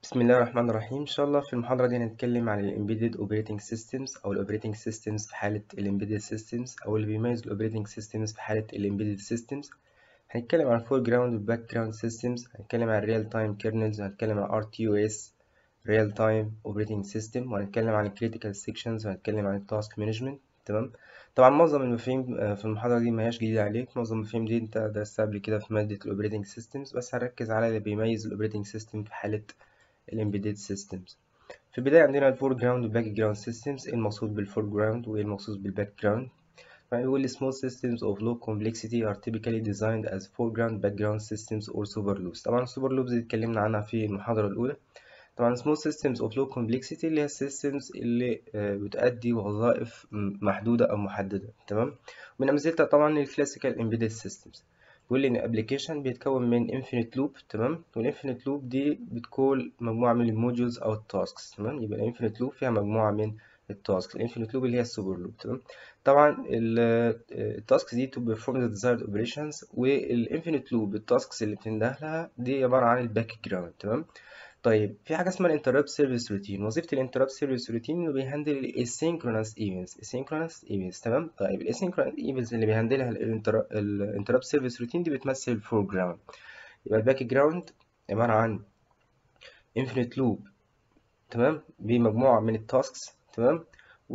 بسم الله الرحمن الرحيم إن شاء الله في المحاضرة دي هنتكلم عن ال Embedded Operating Systems أو ال Operating Systems في حالة ال Embedded Systems أو اللي بيميز ال Operating Systems في حالة ال Embedded Systems هنتكلم عن Foreground و Background Systems هنتكلم عن Real Time Kernels وهنتكلم عن RTOS Real Time Operating System وهنتكلم عن Critical Sections وهنتكلم عن Task Management تمام طبعا معظم المفاهيم آه، في المحاضرة دي مهياش جديدة عليك معظم المفاهيم دي انت درستها قبل كده في مادة ال Operating Systems بس هنركز على اللي بيميز ال Operating System في حالة الامبيدد سيستمز في البداية عندنا الفور جراوند والباك جراوند سيستمز ايه المقصود بالفور جراوند وايه المقصود بالباك جراوند فبيقول small systems of low complexity are typically designed as foreground background systems or super loops طبعا السوبر لوبز اللي اتكلمنا عنها في المحاضرة الأولى طبعا small systems of low complexity اللي هي السيستمز اللي آه، بتأدي وظائف م- محدودة أو محددة تمام من أمثلتها طبعا الكلاسيكال embedded systems بيقول لي ان ابلكيشن بيتكون من infinite loop تمام والinfinite loop دي بتكون مجموعه من الموديولز او التاسكس تمام يبقى الانفينيت لوب فيها مجموعه من التاسكس الانفينيت لوب اللي هي السوبر لوب تمام طبعا التاسكس دي to perform the desired operations والانفينيت لوب التاسكس اللي بتنده لها دي عباره عن الباك جراوند تمام طيب في حاجه اسمها الانتربت سيرفيس روتين وظيفه الانتربت سيرفيس روتين انه بيهندل الاسينكرونس ايفنتس اسينكرونس ايفنتس تمام طيب الاسينكرونس ايفنتس اللي بيهندلها الانتربت سيرفيس روتين دي بتمثل الفور جراوند يبقى الباك جراوند عباره عن انفينيت لوب تمام بمجموعه من التاسكس تمام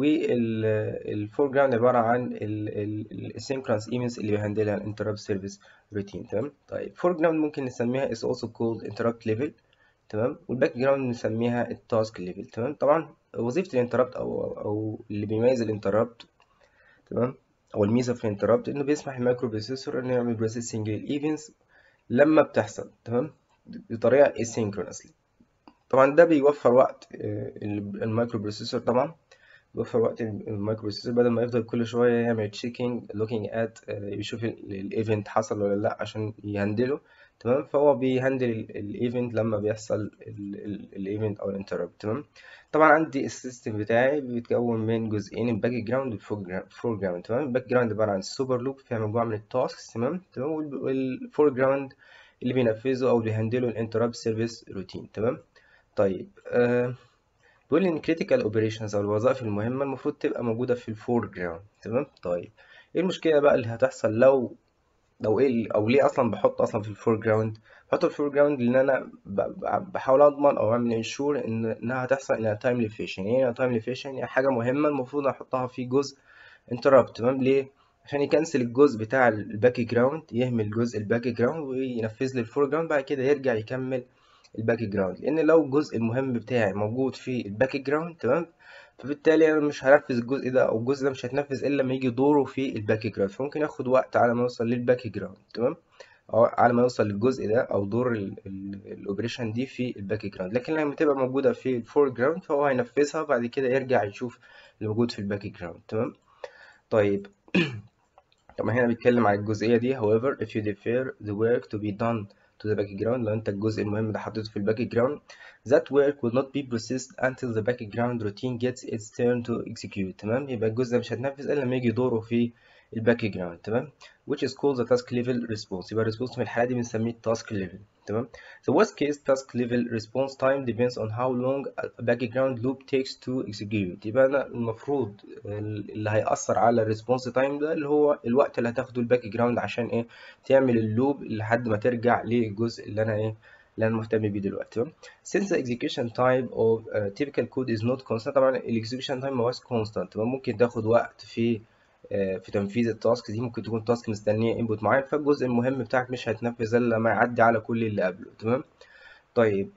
والفور جراوند عباره عن الاسينكرونس ايفنتس اللي بيهندلها الانتربت سيرفيس روتين تمام طيب فور جراوند ممكن نسميها is also called interrupt level تمام والباك جراوند نسميها التاسك ليفل تمام طبعا وظيفه الانتربت او او اللي بيميز الانتربت تمام او الميزه في الانتربت انه بيسمح المايكرو بروسيسور انه يعمل بروسيسنج للايفنتس لما بتحصل تمام بطريقه asynchronously طبعا ده بيوفر وقت آه، المايكرو بروسيسور طبعا بيوفر وقت المايكرو بروسيسور بدل ما يفضل كل شويه يعمل تشيكينج لوكينج ات يشوف الايفنت حصل ولا لا عشان يهندله تمام فهو بيهندل الايفنت لما بيحصل الايفنت او الانتربت تمام طبعا عندي السيستم بتاعي بيتكون من جزئين الباك جراوند والفور جراوند تمام الباك جراوند عباره عن السوبر لوب فيها مجموعه من التاسكس تمام تمام والفور جراوند اللي بينفذه او بيهندله الانتربت سيرفيس روتين تمام طيب آه بيقول لي ان critical operations او الوظائف المهمه المفروض تبقى موجوده في الفور جراوند تمام طيب ايه المشكله بقى اللي هتحصل لو لو ايه ال- او ليه اصلا بحط اصلا في الفور جراوند بحط في الفور جراوند لان انا ب- ب- بحاول اضمن او اعمل انشور ان انها هتحصل انها تايملي فيشن يعني ايه تايملي فيشن يعني حاجه مهمه المفروض احطها في جزء انتربت تمام ليه عشان يكنسل الجزء بتاع الباك جراوند يهمل جزء الباك جراوند وينفذ لي الفور جراوند بعد كده يرجع يكمل الباك جراوند لان لو الجزء المهم بتاعي موجود في الباك جراوند تمام فبالتالي انا مش هنفذ الجزء ده او الجزء ده مش هيتنفذ الا لما يجي دوره في الباك جراوند فممكن ياخد وقت على ما يوصل للباك جراوند تمام او على ما يوصل للجزء ده او دور الاوبريشن دي في الباك جراوند لكن لما تبقى موجوده في الفور جراوند فهو هينفذها بعد كده يرجع يشوف اللي موجود في الباك جراوند تمام طيب طبعا هنا بيتكلم عن الجزئية دي however if you defer the work to be done to the background لو انت الجزء المهم ده حطيته في الباك جراوند that work will not be processed until the background routine gets its turn to execute تمام يبقى الجزء ده مش هتنفذ الا لما يجي دوره في الباك جراوند تمام which is called the task level response يبقى الريسبونس في الحالة دي بنسميه task level تمام the worst case task level response time depends on how long a background loop takes to execute يبقى انا المفروض اللي هيأثر على الريسبونس تايم ده اللي هو الوقت اللي هتاخده الباك جراوند عشان ايه تعمل اللوب لحد ما ترجع للجزء اللي انا ايه اللي انا مهتم بيه دلوقتي تمام since the execution time of uh, typical code is not constant طبعا ال execution time ما هوش constant تمام ممكن تاخد وقت في آه، في تنفيذ التاسك دي ممكن تكون تاسك مستنيه انبوت معين فالجزء المهم بتاعك مش هيتنفذ الا لما يعدي على كل اللي قبله تمام طيب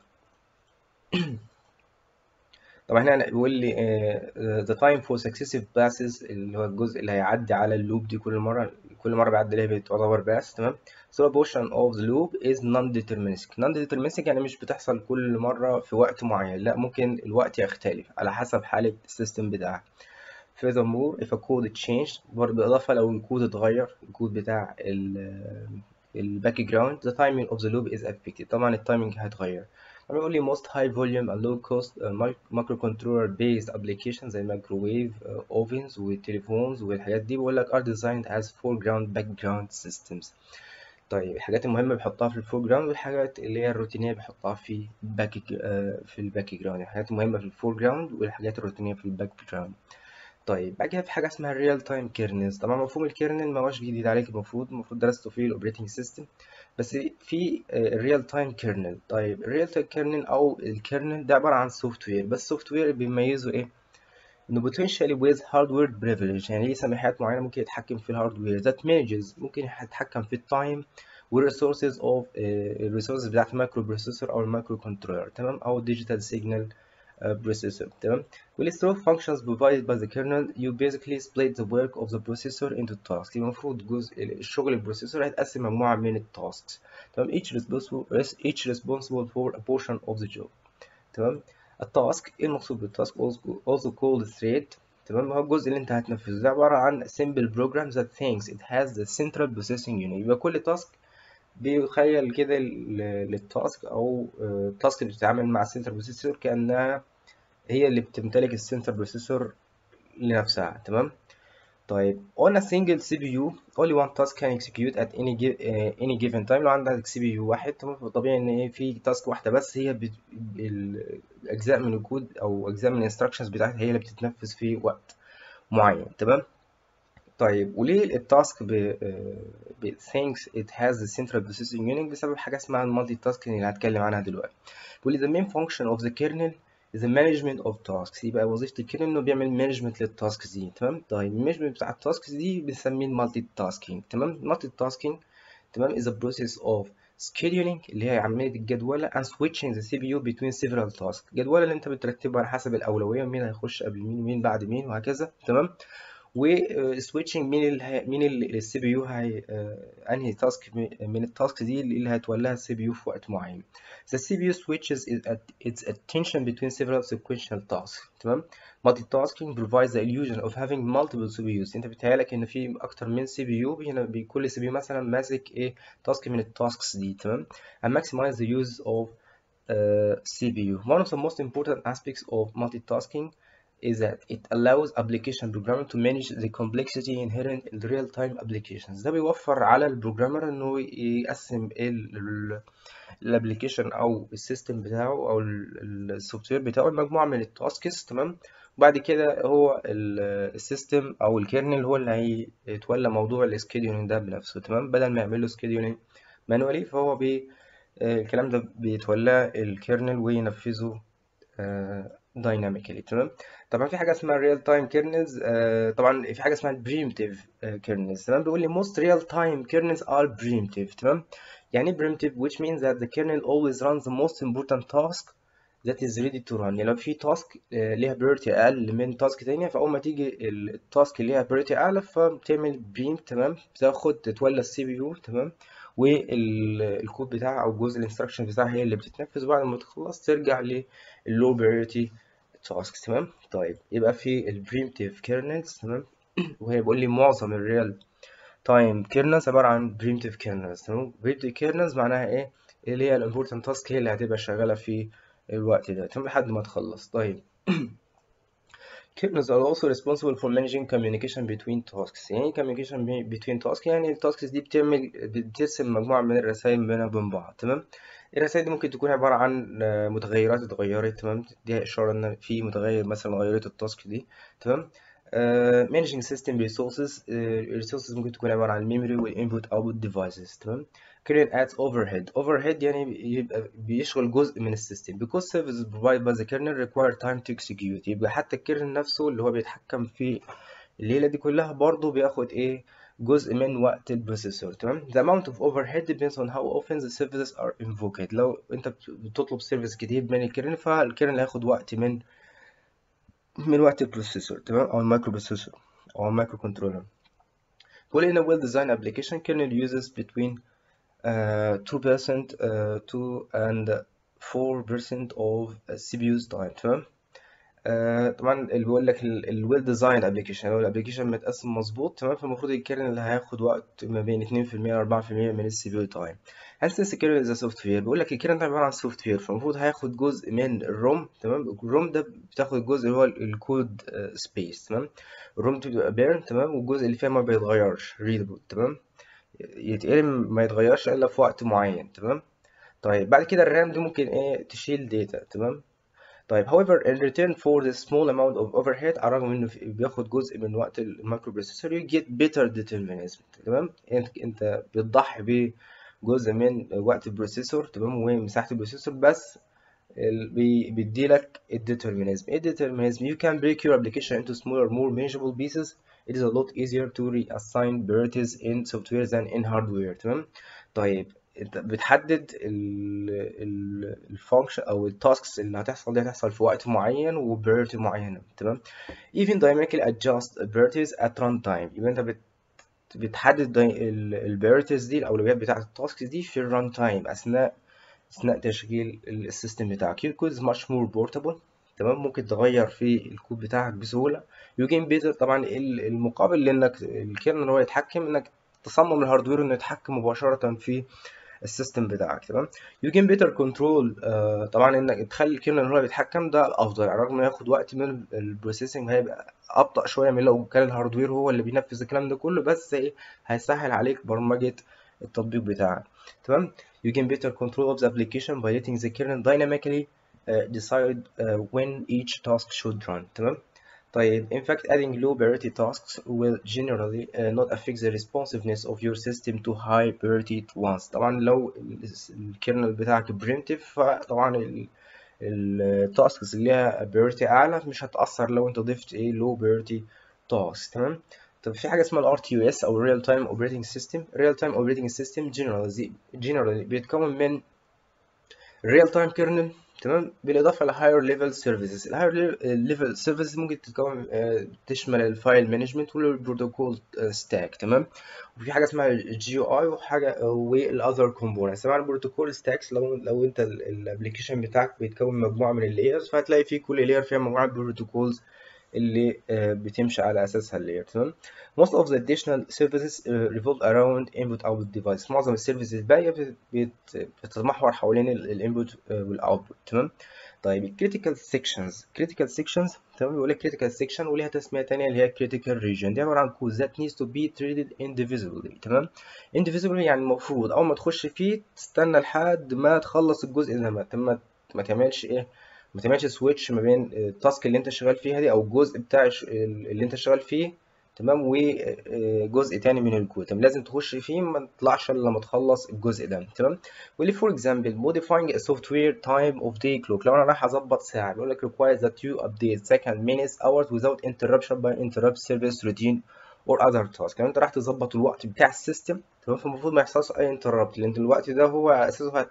طبعا هنا بيقول لي آه، the time for successive passes اللي هو الجزء اللي هيعدي على اللوب دي كل مرة كل مرة بيعدي عليها بتعتبر باس تمام so a portion of the loop is non-deterministic non-deterministic يعني مش بتحصل كل مرة في وقت معين لا ممكن الوقت يختلف على حسب حالة السيستم بتاعك furthermore if a code changed برضه بالإضافة لو الكود اتغير الكود بتاع ال الباك جراوند the timing of the loop is affected طبعا التايمنج هيتغير طبعا يقول لي most high volume and low cost uh, microcontroller based applications زي الميكروويف uh, ovens والتليفونز والحاجات دي بيقول لك are designed as foreground background systems طيب الحاجات المهمة بيحطها في الفور جراوند والحاجات اللي هي الروتينية بيحطها في باك في الباك جراوند الحاجات المهمة في الفور جراوند والحاجات الروتينية في الباك جراوند طيب بعد كده في حاجة اسمها الريال تايم كيرنلز طبعا مفهوم الكيرنل ما هوش جديد عليك المفروض المفروض درسته في الاوبريتنج سيستم بس في الريال تايم كيرنل طيب الريال تايم كيرنل او الكيرنل ده عبارة عن سوفت وير بس السوفت وير بيميزه ايه انه potentially with hardware privilege يعني ليه سماحات معينة ممكن يتحكم في الهاردوير that manages ممكن يتحكم في التايم والريسورسز اوف الريسورسز بتاعت المايكرو بروسيسور او المايكرو كنترولر تمام او ديجيتال سيجنال processor تمام with through functions provided by the kernel you basically split the work of the processor into tasks المفروض جزء الشغل البروسيسور هيتقسم مجموعة من التاسكس تمام each responsible each responsible for a portion of the job تمام التاسك ايه المقصود بالتاسك also called thread تمام هو الجزء اللي انت هتنفذه ده عبارة عن simple program that thinks it has the central processing unit يبقى كل تاسك بيخيل كده للتاسك او التاسك اللي بتتعامل مع السنتر بروسيسور كأنها هي اللي بتمتلك السنتر بروسيسور لنفسها تمام طيب on a single CPU only one task can execute at any give, uh, any given time لو عندك سي بي يو واحد تمام فطبيعي ان ايه في تاسك واحده بس هي بت... الاجزاء من الكود او اجزاء من الانستراكشنز بتاعتها هي اللي بتتنفذ في وقت معين تمام طيب وليه التاسك ب ب thinks it has the central processing unit بسبب حاجه اسمها المالتي تاسكينج اللي هتكلم عنها دلوقتي بيقول لي the main function of the kernel is the management of tasks يبقى وظيفة الكيرنل انه بيعمل مانجمنت للتاسكس دي تمام طيب المانجمنت بتاع التاسكس دي بنسميه المالتي تاسكينج تمام المالتي تاسكينج تمام is a process of scheduling اللي هي عملية الجدولة and switching the CPU between several tasks الجدولة اللي انت بترتبها على حسب الأولوية مين هيخش قبل مين ومين بعد مين وهكذا تمام و switching مين ال مين السي بي يو هي انهي تاسك من التاسك دي اللي هيتولاها السي بي يو في وقت معين the CPU switches its attention between several sequential tasks تمام multitasking provides the illusion of having multiple CPUs انت بيتهيألك ان في اكتر من سي بي يو هنا بكل سي بي يو مثلا ماسك ايه تاسك من التاسكس دي تمام and maximize the use of uh, CPU one of the most important aspects of multitasking is that it allows application programmer to manage the complexity inherent in real-time applications ده بيوفر على البروجرامر انه يقسم الابلكيشن او السيستم بتاعه او السوفت وير بتاعه لمجموعه من التاسكس تمام وبعد كده هو السيستم او الكيرنل هو اللي هيتولى موضوع السكيدولينج ده بنفسه تمام بدل ما يعمل له سكيدولينج مانوالي فهو بي الكلام ده بيتولاه الكيرنل وينفذه دايناميكالي تمام طبعا في حاجه اسمها ريال تايم كيرنلز طبعا في حاجه اسمها بريمتيف كيرنلز تمام بيقول لي most real time kernels are primitive تمام يعني primitive which means that the kernel always runs the most important task that is ready to run يعني لو في تاسك ليها priority اقل من تاسك تانية فاول ما تيجي التاسك اللي ليها priority اعلى فبتعمل بريم تمام بتاخد تتولى السي بي يو تمام والكود بتاعها او جزء الانستراكشن بتاعها هي اللي بتتنفذ بعد ما تخلص ترجع لللو priority tasks تمام طيب يبقى في البريمتيف كيرنلز تمام وهي بيقول لي معظم الريال تايم كيرنلز عبارة عن بريمتيف كيرنلز تمام بريمتيف كيرنلز معناها ايه اللي هي الامبورتنت تاسك هي اللي هتبقى شغالة في الوقت ده تمام لحد ما تخلص طيب kernels are also responsible for managing communication between tasks يعني communication between tasks يعني التاسكس دي بتعمل بترسم مجموعة من الرسائل بينها وبين بعض تمام الرسائل دي ممكن تكون عبارة عن متغيرات اتغيرت تمام دي إشارة إن في متغير مثلا غيرت التاسك دي تمام uh, managing system resources uh, resources ممكن تكون عبارة عن memory وال input output devices تمام kernel adds overhead overhead يعني يبقى بيشغل جزء من السيستم because services provided by the kernel require time to execute يبقى حتى الكيرنل نفسه اللي هو بيتحكم في الليلة دي كلها برضه بياخد ايه جزء من وقت البروسيسور تمام the amount of overhead depends on how often the services are invoked لو انت بتطلب سيرفيس جديد من الكيرنل فالكيرنل هياخد وقت من من وقت البروسيسور تمام او المايكرو بروسيسور او المايكرو كنترولر Well, in a well-designed application, kernel uses between uh, 2% uh, 2 and 4% of CPU's time تمام آه طبعا اللي بيقول لك الويل ديزاين ابلكيشن لو الابلكيشن متقسم مظبوط تمام فالمفروض الكيرنل اللي هياخد وقت ما بين 2% ل 4% من السي بي يو تايم هل سنس الكيرنل از سوفت وير بيقول لك الكيرنل ده عباره عن سوفت وير فالمفروض هياخد جزء من الروم تمام الروم ده بتاخد جزء اللي هو الكود سبيس تمام الروم بتبقى بيرن تمام والجزء اللي فيها ما بيتغيرش ريدبل تمام يتقري ما يتغيرش الا في وقت معين تمام طيب بعد كده الرام دي ممكن ايه تشيل داتا تمام طيب however in return for the small amount of overhead على الرغم انه بياخد جزء من وقت المايكرو بروسيسور you get better determinism تمام انت انت بتضحي بجزء من وقت البروسيسور تمام ومساحة البروسيسور بس بيديلك الديترمينيزم ايه الديترمينيزم you can break your application into smaller more manageable pieces it is a lot easier to reassign priorities in software than in hardware تمام طيب انت بتحدد الفانكشن او التاسكس اللي هتحصل دي هتحصل في وقت معين وبريورتي معينه تمام even dynamically adjust priorities at runtime يبقى انت بت بتحدد البريورتيز دي الاولويات بتاعه التاسكس دي في الران تايم اثناء اثناء تشغيل السيستم بتاعك your code is much more portable تمام ممكن تغير في الكود بتاعك بسهوله يوجين بيتر طبعا المقابل لانك الكيرنل هو يتحكم انك تصمم الهاردوير انه يتحكم مباشره في السيستم بتاعك تمام يو جين بيتر كنترول طبعا انك تخلي الكيرنل هو بيتحكم ده الافضل على الرغم انه ياخد وقت من البروسيسنج هيبقى ابطا شويه من لو كان الهاردوير هو اللي بينفذ الكلام ده كله بس ايه هيسهل عليك برمجه التطبيق بتاعك تمام you can better control of the application by letting the kernel dynamically uh, decide uh, when each task should run تمام طيب in fact adding low priority tasks will generally uh, not affect the responsiveness of your system to high priority ones طبعا لو الكيرنل بتاعك primitive فطبعا التاسكس اللي ليها priority اعلى مش هتأثر لو انت ضفت ايه low priority tasks تمام طب في حاجه اسمها ال RTOS او Real Time Operating System Real Time Operating System generally generally بيتكون من Real Time Kernel تمام بالاضافه ل higher level services ال higher level services ممكن تتكون تشمل الفايل مانجمنت والبروتوكول ستاك تمام وفي حاجه اسمها الجي يو اي وحاجه والاذر كومبوننتس طبعا البروتوكول ستاكس لو لو انت الابلكيشن بتاعك بيتكون مجموعه من اللايرز فهتلاقي في كل لاير فيها مجموعه بروتوكولز اللي بتمشي على اساسها اللاير تمام most of the additional services revolve around input output device معظم السيرفيسز الباقيه بتتمحور حوالين الانبوت والاوتبوت تمام طيب الكريتيكال سيكشنز كريتيكال سيكشنز تمام بيقول لك كريتيكال سيكشن وليها تسميه ثانيه اللي هي كريتيكال ريجن دي عباره عن كود that needs to be treated indivisibly تمام indivisibly يعني المفروض اول ما تخش فيه تستنى لحد ما تخلص الجزء ده ما ما تعملش ايه ما تعملش سويتش ما بين التاسك اللي انت شغال فيها دي او الجزء بتاع اللي انت شغال فيه تمام وجزء تاني من الكود تمام لازم تخش فيه ما تطلعش الا لما تخلص الجزء ده تمام واللي فور اكزامبل modifying a software time of day clock لو انا رايح اظبط ساعه بيقول لك requires that you update second minutes hours without interruption by interrupt service routine or other task لو انت رايح تظبط الوقت بتاع السيستم تمام فالمفروض ما يحصلش اي انتربت لان الوقت ده هو اساسه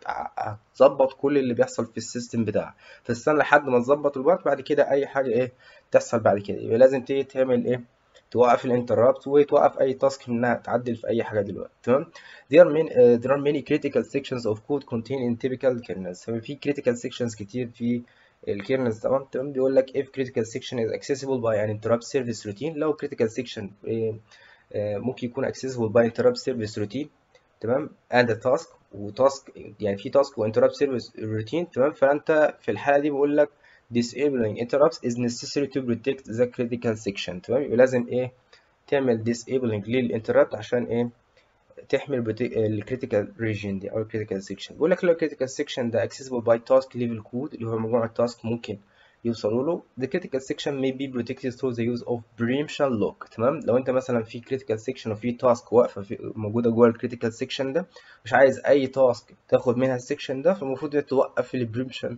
هتظبط كل اللي بيحصل في السيستم بتاعك فاستنى لحد ما تظبط الوقت بعد كده اي حاجه ايه تحصل بعد كده يبقى لازم تيجي تعمل ايه توقف الانتربت وتوقف اي تاسك منها تعدل في اي حاجه دلوقتي تمام there are many uh, there are many critical sections of code contained in typical kernels في critical sections كتير في الكيرنلز تمام تمام بيقول لك if critical section is accessible by an interrupt service routine لو critical section إيه ممكن يكون accessible by interrupt service routine تمام and a task وتاسك يعني في تاسك وانتربت سيرفيس روتين تمام فانت في الحاله دي بيقول لك disabling interrupts is necessary to protect the critical section تمام يبقى لازم ايه تعمل disabling للانتربت عشان ايه تحمي الكريتيكال ريجن دي او الكريتيكال سيكشن بيقول لك لو الكريتيكال سيكشن ده accessible by task level code اللي هو مجموعه تاسك ممكن يوصلوا له the critical section may be protected through the use of preemption lock تمام لو انت مثلا في critical section وفي تاسك واقفه في موجوده جوه الكريتيكال section ده مش عايز اي تاسك تاخد منها السيكشن ده فالمفروض توقف البريمشن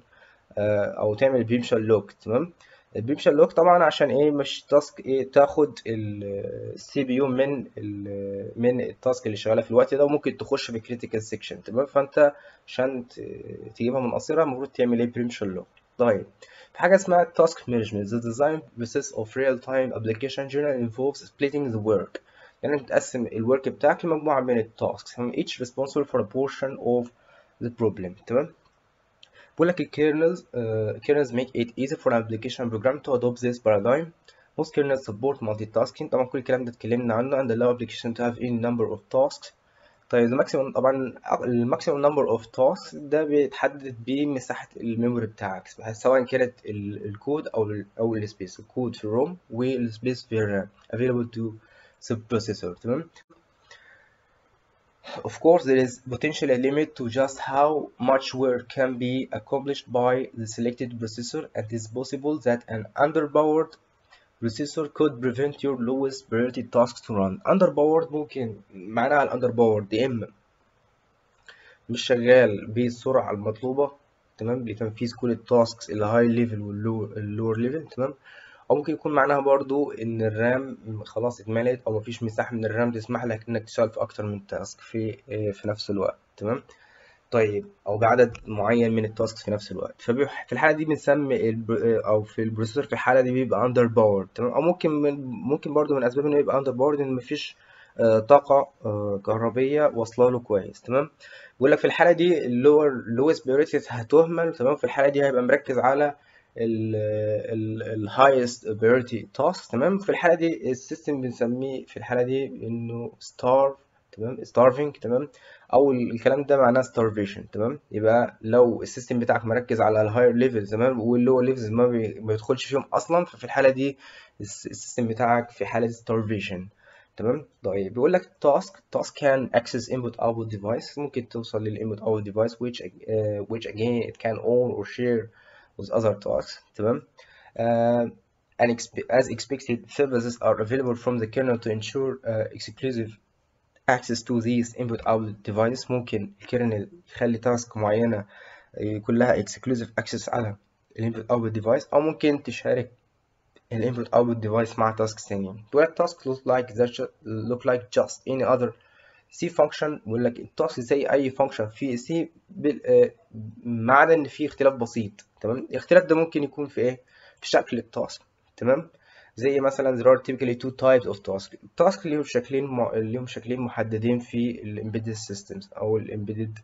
او تعمل بريمشن لوك تمام البريمشن لوك طبعا عشان ايه مش تاسك ايه تاخد السي بي يو من ال من التاسك اللي شغاله في الوقت ده وممكن تخش في كريتيكال سيكشن تمام فانت عشان تجيبها من قصيرها المفروض تعمل ايه بريمشن لوك طيب في حاجه اسمها task management the design process of real time application generally involves splitting the work يعني بتقسم الورك بتاعك لمجموعه من التاسكس each responsible for a portion of the problem تمام بقول لك kernels uh, kernels make it easy for an application program to adopt this paradigm most kernels support multitasking طبعا كل الكلام ده اتكلمنا عنه and allow application to have any number of tasks طيب الماكسيموم طبعا الماكسيموم نمبر اوف تاسك ده بيتحدد بمساحه الميموري بتاعك سواء كانت الكود او ال او السبيس الكود في الروم والسبيس في الرام available to subprocessor تمام Of course, there is potentially a limit to just how much work can be accomplished by the selected processor and it is possible that an underpowered processor could prevent your lowest priority tasks to run. Underpowered ممكن معناها الاندرباورد يا اما مش شغال بالسرعة المطلوبة تمام لتنفيذ كل التاسكس الهاي ليفل واللور ليفل تمام او ممكن يكون معناها برضو ان الرام خلاص اتملت او مفيش مساحة من الرام تسمح لك انك تشتغل في اكتر من تاسك في في نفس الوقت تمام طيب او بعدد معين من التاسكس في نفس الوقت ففي الحاله دي بنسمي او في البروسيسور في الحاله دي بيبقى اندر باورد تمام او ممكن من ممكن برضو من اسباب انه يبقى اندر باورد ان مفيش طاقه كهربيه واصله له كويس تمام بيقول لك في الحاله دي اللور لويست بيوريتيز هتهمل تمام في الحاله دي هيبقى مركز على الهايست بيوريتي تاسك تمام في الحاله دي السيستم بنسميه في الحاله دي انه ستار تمام starving تمام او الكلام ده معناه starvation تمام يبقى لو السيستم بتاعك مركز على الهاير ليفل تمام واللور ليفلز ما بيدخلش فيهم اصلا ففي الحاله دي السيستم بتاعك في حاله starvation تمام طيب بيقول لك task task can access input output device ممكن توصل للinput output device which uh, which again it can own or share with other tasks تمام uh, and as expected services are available from the kernel to ensure uh, exclusive access to these input output device ممكن الكيرنل يخلي تاسك معينة يكون لها exclusive access على الانبوت output device أو ممكن تشارك الانبوت output device مع تاسك ثانية ولا task look like that look like just any other C function بيقول لك التاسك زي أي function في C ما عدا إن في اختلاف بسيط تمام الاختلاف ده ممكن يكون في إيه؟ في شكل التاسك تمام زي مثلا there are typically two types of task التاسك ليهم شكلين م... ليهم شكلين محددين في الامبيدد systems او الامبيدد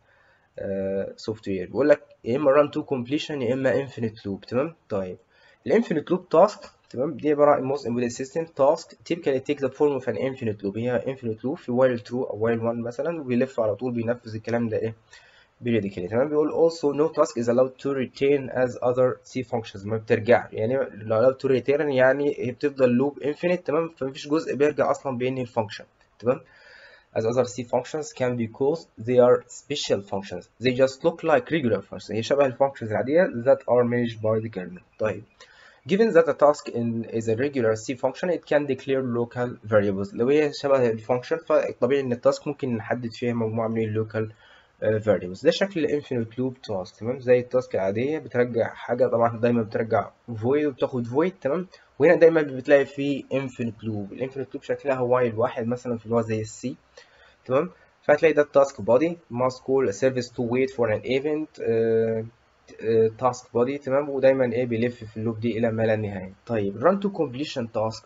سوفت وير بيقول لك يا اما run to completion يا اما infinite loop تمام طيب الانفينيت لوب تاسك تمام دي عباره عن most embedded system task typically take the form of an infinite loop هي infinite loop في while true او while one مثلا وبيلف على طول بينفذ الكلام ده ايه periodically تمام بيقول also no task is allowed to retain as other C functions ما بترجع يعني allowed to retain يعني هي بتفضل loop infinite تمام فمفيش جزء بيرجع اصلا بينهي الفانكشن تمام as other C functions can be called they are special functions they just look like regular functions هي شبه الفانكشنز العادية that are managed by the kernel طيب given that a task in is a regular C function it can declare local variables لو هي شبه الفانكشن فطبيعي ان التاسك ممكن نحدد فيها مجموعة من اللوكال variables ده شكل الانفينيت لوب تاسك تمام زي التاسك العادية بترجع حاجة طبعا دايما بترجع void وبتاخد void تمام وهنا دايما بتلاقي فيه infinite loop الانفينيت لوب شكلها while واحد مثلا في اللي هو زي السي تمام فهتلاقي ده التاسك body must call a service to wait for an event uh, uh, task body تمام ودايما ايه بيلف في اللوب دي الى ما لا نهاية طيب run to completion task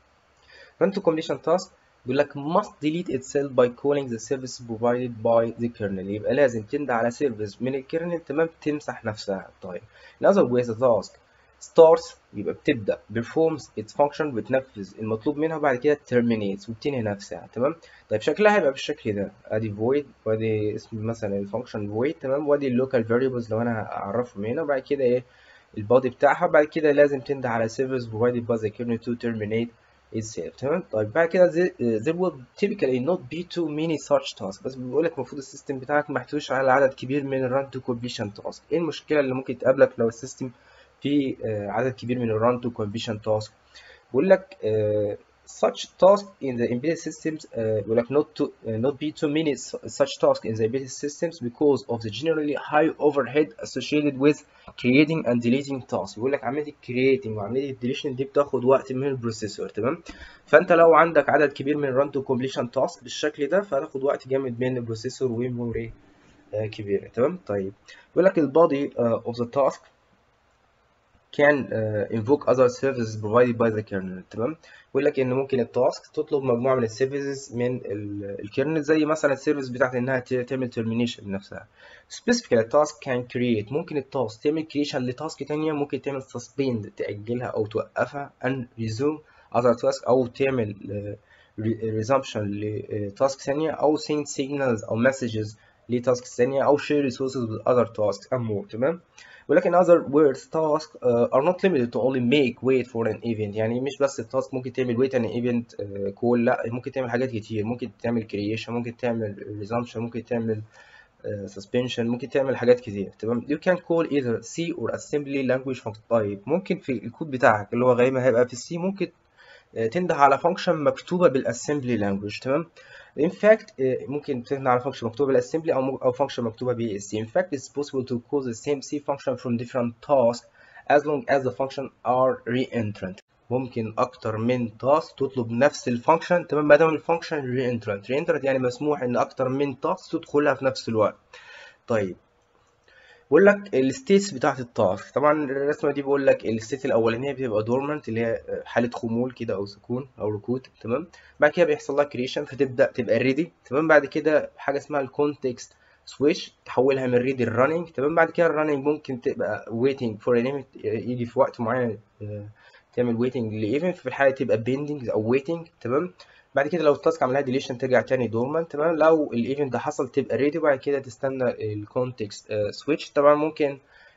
run to completion task بيقول لك must delete itself by calling the service provided by the kernel يبقى لازم تندى على سيرفيس من الكيرنل تمام تمسح نفسها طيب in other ways the task starts يبقى بتبدأ performs its function بتنفذ المطلوب منها وبعد كده terminates وبتنهي نفسها تمام طيب شكلها هيبقى بالشكل ده ادي void وادي اسم مثلا الفانكشن void تمام وادي اللوكال variables لو انا هعرفهم هنا وبعد كده ايه البادي بتاعها بعد كده لازم تندى على service provided by the kernel to terminate itself تمام طيب بعد كده there will typically not be too many such tasks بس بيقول لك المفروض السيستم بتاعك ما يحتويش على عدد كبير من الران تو كومبليشن تاسك ايه المشكله اللي ممكن تقابلك لو السيستم فيه عدد كبير من الران تو كومبليشن تاسك بيقول لك such tasks in the embedded systems uh, بيقول لك not to uh, not be too many such tasks in the embedded systems because of the generally high overhead associated with creating and deleting tasks بيقول لك عمليه الكرييتنج وعمليه الديليشن دي بتاخد وقت من البروسيسور تمام فانت لو عندك عدد كبير من run to completion tasks بالشكل ده فهتاخد وقت جامد من البروسيسور وميموري uh, كبيره تمام طيب بيقول لك البادي uh, of the task can uh, invoke other services provided by the kernel تمام بيقول لك ان ممكن التاسك تطلب مجموعه من السيرفيسز من الكيرنل زي مثلا السيرفيس بتاعت انها تعمل ترمينيشن لنفسها specifically a task can create ممكن التاسك تعمل كريشن لتاسك تانية ممكن تعمل suspend تأجلها او توقفها and resume other task او تعمل uh, resumption لتاسك ثانية او send signals او messages لتاسك ثانية او share resources with other tasks and more تمام ولكن other words tasks uh, are not limited to only make wait for an event يعني مش بس التاسك ممكن تعمل wait an event uh, call لا ممكن تعمل حاجات كتير ممكن تعمل creation ممكن تعمل resumption ممكن تعمل uh, suspension ممكن تعمل حاجات كتير تمام you can call either C or assembly language function طيب ممكن في الكود بتاعك اللي هو غالبا هيبقى في السي ممكن تنده على فانكشن مكتوبه بالاسمبلي لانجوج تمام in fact ممكن تنده على فانكشن مكتوبه بالاسمبلي او او فانكشن مكتوبه بال C in fact it's possible to call the same C function from different tasks as long as the function are reentrant ممكن اكتر من تاسك تطلب نفس الفانكشن تمام ما دام الفانكشن reentrant reentrant يعني مسموح ان اكتر من تاسك تدخلها في نفس الوقت طيب بقول لك الستيتس بتاعت التاسك طبعا الرسمه دي بقول لك الستيت الاولانيه بتبقى دورمنت اللي هي حاله خمول كده او سكون او ركود تمام بعد كده بيحصل لها كريشن فتبدا تبقى ريدي تمام بعد كده حاجه اسمها الكونتكست سويتش تحولها من ريدي لرننج تمام بعد كده الرننج ممكن تبقى ويتنج فور يجي في وقت معين تعمل ويتنج لايفنت في الحاله تبقى بيندنج او ويتنج تمام بعد كده لو التاسك عملها ديليشن ترجع تاني دورمنت تمام لو الايفنت ده حصل تبقى ريدي وبعد كده تستنى الكونتكست سويتش طبعا ممكن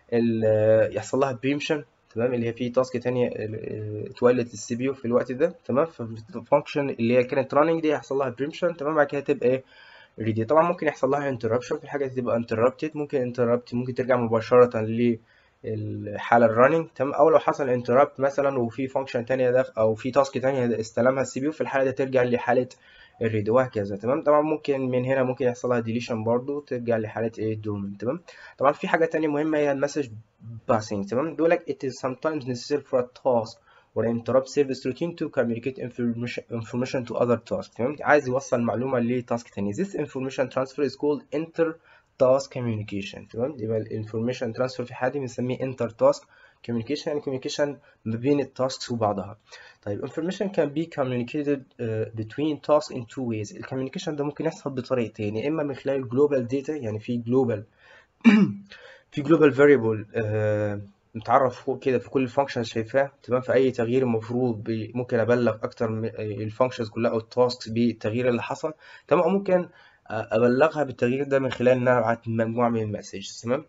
يحصل لها بريمشن تمام اللي هي في تاسك تانية اتولد للسي بي يو في الوقت ده تمام فالفانكشن اللي هي كانت راننج دي يحصل لها بريمشن تمام بعد كده تبقى ايه ريدي طبعا ممكن يحصل لها انتربشن في الحاجه تبقى انتربتد ممكن انتربت ممكن ترجع مباشره ل الحاله الرننج تمام او لو حصل انتربت مثلا وفي فانكشن تانية ده او في تاسك تانية استلمها السي بي يو في الحاله دي ترجع لحاله الريد وهكذا تمام طبعا ممكن من هنا ممكن يحصل لها ديليشن برضو ترجع لحاله ايه دومين تمام طبعا في حاجه تانية مهمه هي المسج باسنج تمام بيقول لك it is sometimes necessary for a task or interrupt service routine to communicate information, information to other tasks تمام عايز يوصل معلومه لتاسك تاني this information transfer is called inter task communication تمام يبقى الانفورميشن ترانسفير في حاجه بنسميه انتر تاسك communication يعني communication ما بين التاسكس وبعضها طيب information can be communicated uh, between tasks in two ways الكوميونيكيشن ده ممكن يحصل بطريقتين يا اما من خلال global data يعني في global في global variable uh, متعرف فوق كده في كل الفانكشنز شايفاه تمام في اي تغيير المفروض ممكن ابلغ اكتر من الفانكشنز كلها او التاسكس بالتغيير اللي حصل تمام ممكن ابلغها بالتغيير ده من خلال ان انا ابعت مجموعه من المسجز تمام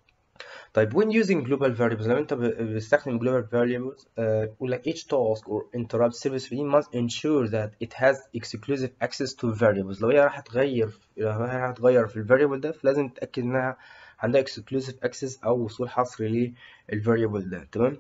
طيب when using global variables لما انت بتستخدم global variables يقول لك each task or interrupt service routine must ensure that it has exclusive access to variables لو هي راح تغير لو هي راح تغير في الفاريبل ده فلازم تتاكد انها عندها exclusive access او وصول حصري للفاريبل ده تمام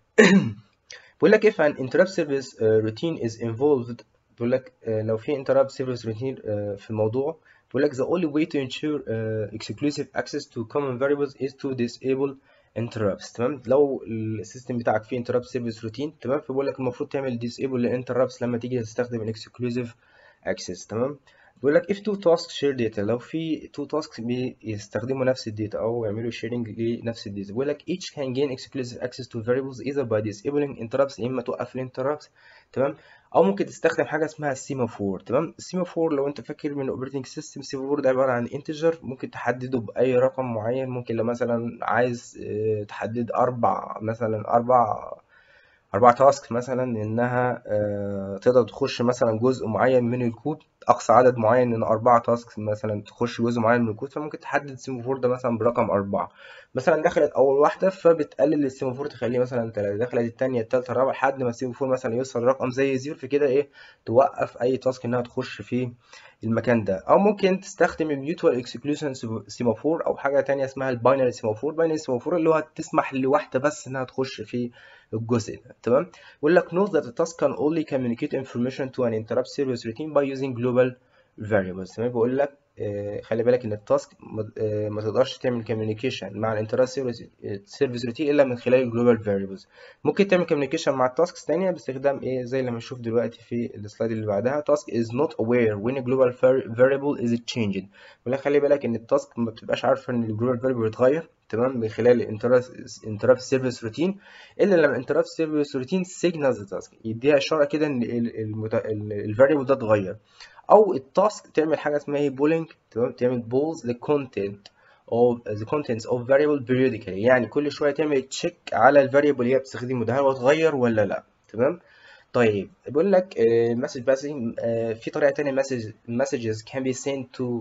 بيقول لك if an interrupt service uh, routine is involved بيقول لك uh, لو في interrupt service routine uh, في الموضوع بيقول لك the only way to ensure uh, exclusive access to common variables is to disable interrupts تمام لو السيستم بتاعك فيه interrupt service routine تمام فبيقول لك المفروض تعمل disable للinterrupts لما تيجي تستخدم exclusive access تمام بيقول لك if two tasks share data لو في two tasks بيستخدموا نفس الداتا او يعملوا sharing لنفس الداتا بيقول لك each can gain exclusive access to variables either by disabling interrupts يا اما توقف الانتربتس تمام او ممكن تستخدم حاجه اسمها السيمافور تمام السيمافور لو انت فاكر من الاوبريتنج سيستم السيمافور ده عباره عن انتجر ممكن تحدده باي رقم معين ممكن لو مثلا عايز تحدد اربع مثلا اربع أربع تاسك مثلا إنها تقدر تخش مثلا جزء معين من الكود أقصى عدد معين من أربعة تاسك مثلا تخش جزء معين من الكود فممكن تحدد السيمافور ده مثلا برقم أربعة مثلا دخلت أول واحدة فبتقلل السيمافور تخليه مثلا تلاتة دخلت التانية التالتة الرابعة لحد ما السيمافور مثلا يوصل رقم زي زيرو في كده إيه توقف أي تاسك إنها تخش في المكان ده او ممكن تستخدم الميوتوال اكسكلوشن سيمافور او حاجه تانية اسمها الباينري سيمافور باينري سيمافور اللي هو تسمح لواحده بس انها تخش في الجزء ده تمام يقول لك note that the task can only communicate information to an interrupt service routine by using global variables تمام بيقول لك آه خلي بالك ان التاسك آه ما تقدرش تعمل كوميونيكيشن مع الانترست سيرفيس روتين الا من خلال الجلوبال فاريبلز ممكن تعمل كوميونيكيشن مع التاسكس ثانيه باستخدام ايه زي اللي هنشوف دلوقتي في السلايد اللي بعدها task is not aware when a global variable is changed ولا خلي بالك ان التاسك ما بتبقاش عارفه ان الجلوبال فاريبل بيتغير تمام من خلال الانترابت سيرفيس روتين الا لما الانترابت سيرفيس روتين سيجنالز التاسك يديها اشاره كده ان الفاريبل ده اتغير او التاسك تعمل حاجه اسمها ايه بولينج تمام تعمل بولز للكونتنت of the contents of variable periodically يعني كل شويه تعمل تشيك على الفاريبل اللي هي بتستخدمه ده هل هو اتغير ولا لا تمام طيب بيقول لك مسج باسنج في طريقه ثانيه مسج messages can be sent to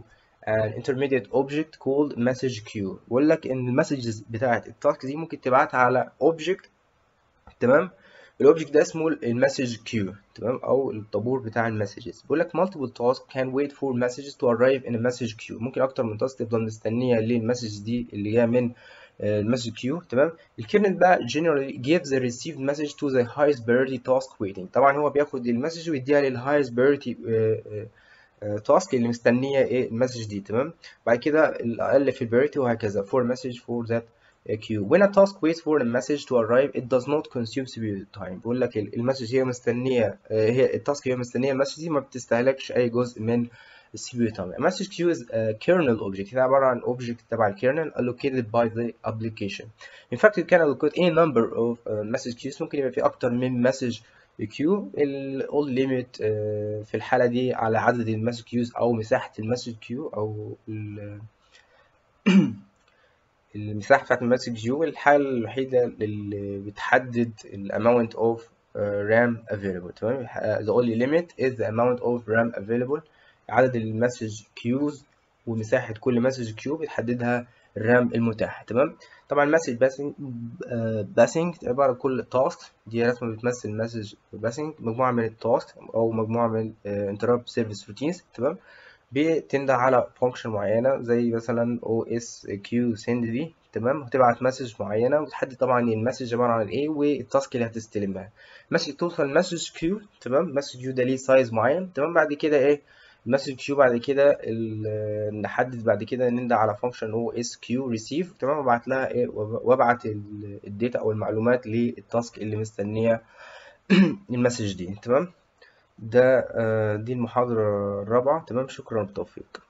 an intermediate object called message queue بقول لك ان المسجز بتاعت التاسك دي ممكن تبعتها على object تمام الاوبجكت ده اسمه المسج كيو تمام او الطابور بتاع المسجز بيقول لك multiple tasks can wait for messages to arrive in a message queue ممكن اكتر من تاسك تفضل مستنيه للمسج دي اللي جايه من المسج كيو تمام الكيرنل بقى generally gives the received message to the highest priority task waiting طبعا هو بياخد المسج ويديها للhighest priority تاسك اللي مستنيه ايه المسج دي تمام بعد كده الاقل في البريتي وهكذا for message for that queue when a task waits for a message to arrive it does not consume CPU time بيقول لك المسج هي مستنيه هي التاسك هي مستنيه المسج دي ما بتستهلكش اي جزء من السي بي يو time a message queue is a kernel object هي عباره عن object تبع الكيرنل allocated by the application in fact you can allocate any number of uh, message queues ممكن يبقى في اكتر من message كيو all limit uh, في الحالة دي على عدد المسج كيوز أو مساحة المسج كيو أو المساحة بتاعت المسج كيو الحالة الوحيدة اللي بتحدد ال amount of uh, RAM available تمام the only limit is the amount of RAM available عدد المسج كيوز ومساحة كل مسج كيو بتحددها الرام المتاحة تمام طبعا مسج باسنج باسنج عبارة عن كل تاسك دي رسمة بتمثل مسج باسنج مجموعة من التاسك أو مجموعة من انترابت سيرفيس روتينز تمام بتندى على فانكشن معينة زي مثلا او اس كيو سند دي تمام هتبعت مسج معينة وتحدد طبعا المسج عبارة عن ايه والتاسك اللي هتستلمها مسج توصل مسج كيو تمام مسج كيو ده ليه سايز معين تمام بعد كده ايه المسج كيو بعد كده نحدد بعد كده نندى على فانكشن هو اس كيو ريسيف تمام وابعت لها ايه وابعت الداتا او المعلومات للتاسك اللي مستنيه المسج دي تمام ده دي المحاضرة الرابعة تمام شكرا بالتوفيق